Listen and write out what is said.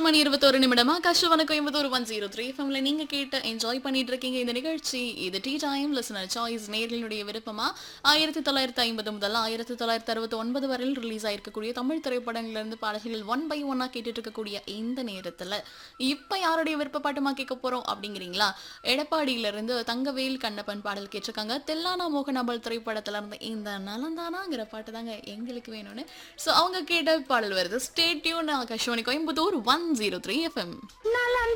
மணி இருபத்தோரு நிமிடமா கஷ்டவன கோயம்புத்தூர் ஒன் ஜீரோ த்ரீ ஃபம்ல நீங்க கேட்டு என்ஜாய் பண்ணிட்டு இருக்கீங்க இந்த நிகழ்ச்சி இது டீ டைம் லிசனர் சாய்ஸ் நேர்களுடைய விருப்பமா ஆயிரத்தி தொள்ளாயிரத்தி ஐம்பது முதல் ஆயிரத்தி தொள்ளாயிரத்தி அறுபத்தி ஒன்பது வரையில் ரிலீஸ் ஆயிருக்கக்கூடிய தமிழ் திரைப்படங்கள்ல இருந்து பாடல்கள் ஒன் பை ஒன்னா கேட்டுட்டு இருக்கக்கூடிய இந்த நேரத்துல இப்ப யாருடைய விருப்ப பாட்டுமா கேட்க போறோம் அப்படிங்கிறீங்களா எடப்பாடியில இருந்து தங்கவேல் கண்ணப்பன் பாடல் கேட்டிருக்காங்க தெல்லானா மோகனாபல் திரைப்படத்துல இருந்து இந்த நலந்தானாங்கிற பாட்டு தாங்க எங்களுக்கு வேணும்னு ஸோ அவங்க கேட்ட பாடல் வருது stay tuned Akashvani Coimbatore one zero three FM